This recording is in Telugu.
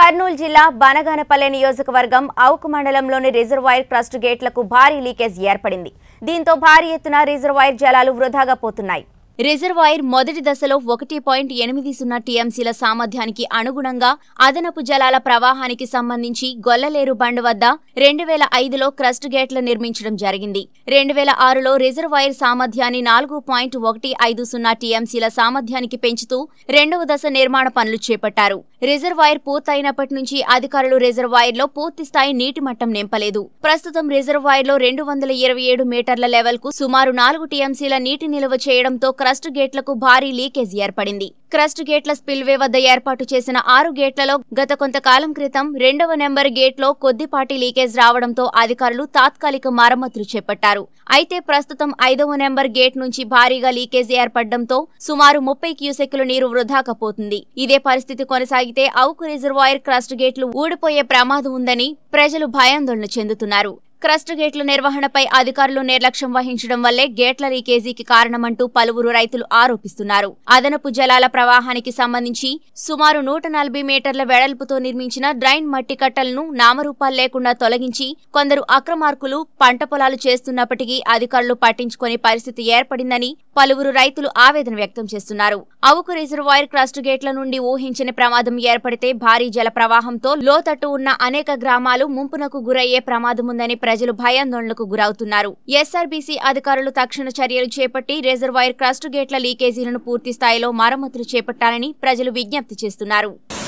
కర్నూలు జిల్లా బనగానపల్లె నియోజకవర్గం అవుకు మండలంలోని రిజర్వాయర్ క్రస్ట్ గేట్లకు భారీ లీకేజ్ ఏర్పడింది దీంతో భారీ ఎత్తున రిజర్వాయర్ జలాలు వృధాగా పోతున్నాయి రిజర్వాయర్ మొదటి దశలో ఒకటి పాయింట్ ఎనిమిది సున్నా టీఎంసీల సామర్థ్యానికి అనుగుణంగా అదనపు జలాల ప్రవాహానికి సంబంధించి గొల్లలేరు బండ్ వద్ద రెండు వేల ఐదులో క్రస్ట్ గేట్లు నిర్మించడం జరిగింది రెండు వేల ఆరులో రిజర్వాయర్ సామర్థ్యాన్ని నాలుగు పాయింట్ ఒకటి ఐదు సున్నా టీఎంసీల సామర్థ్యానికి పెంచుతూ రెండవ దశ నిర్మాణ పనులు చేపట్టారు రిజర్వాయర్ పూర్తయినప్పటి నుంచి అధికారులు రిజర్వాయర్లో పూర్తి స్థాయి నీటి మట్టం నింపలేదు ప్రస్తుతం రిజర్వాయర్లో రెండు వందల ఇరవై ఏడు మీటర్ల లెవెల్కు సుమారు నాలుగు టీఎంసీల నీటి నిల్వ చేయడంతో క్రస్ట్ గేట్లకు భారీ లీకేజ్ ఏర్పడింది క్రస్ట్ గేట్ల స్పిల్వే వద్ద ఏర్పాటు చేసిన ఆరు గేట్లలో గత కొంతకాలం క్రితం రెండవ నెంబర్ గేట్లో కొద్దిపాటి లీకేజ్ రావడంతో అధికారులు తాత్కాలిక మరమ్మతులు చేపట్టారు అయితే ప్రస్తుతం ఐదవ నెంబర్ గేట్ నుంచి భారీగా లీకేజ్ ఏర్పడడంతో సుమారు ముప్పై క్యూసెక్కుల నీరు వృధాగా పోతుంది ఇదే పరిస్థితి కొనసాగితే అవుకు రిజర్వాయర్ క్రస్ట్ గేట్లు ఊడిపోయే ప్రమాదం ఉందని ప్రజలు భయాందోళన చెందుతున్నారు క్రస్ట్ గేట్ల నిర్వహణపై అధికారులు నిర్లక్ష్యం వహించడం వల్లే గేట్ల లీకేజీకి కారణమంటూ పలువురు రైతులు ఆరోపిస్తున్నారు అదనపు జలాల ప్రవాహానికి సంబంధించి సుమారు నూట నలభై మీటర్ల వెడల్పుతో నిర్మించిన డ్రైన్ మట్టి కట్టలను నామరూపాలు లేకుండా తొలగించి కొందరు అక్రమార్కులు పంట పొలాలు చేస్తున్నప్పటికీ అధికారులు పట్టించుకునే పరిస్థితి ఏర్పడిందని పలువురు రైతులు ఆవేదన వ్యక్తం చేస్తున్నారు అవుకు రిజర్వాయర్ క్రస్ట్ గేట్ల నుండి ఊహించని ప్రమాదం ఏర్పడితే భారీ జల ప్రవాహంతో లోతట్టు ఉన్న అనేక గ్రామాలు ముంపునకు గురయ్యే ప్రమాదముందని ప్రజలు భయాందోళనకు గురవుతున్నారు ఎస్ఆర్బీసీ అధికారులు తక్షణ చర్యలు చేపట్టి రిజర్వాయర్ క్రస్ట్ గేట్ల లీకేజీలను పూర్తి స్థాయిలో మరమ్మతులు చేపట్టాలని ప్రజలు విజ్ఞప్తి చేస్తున్నారు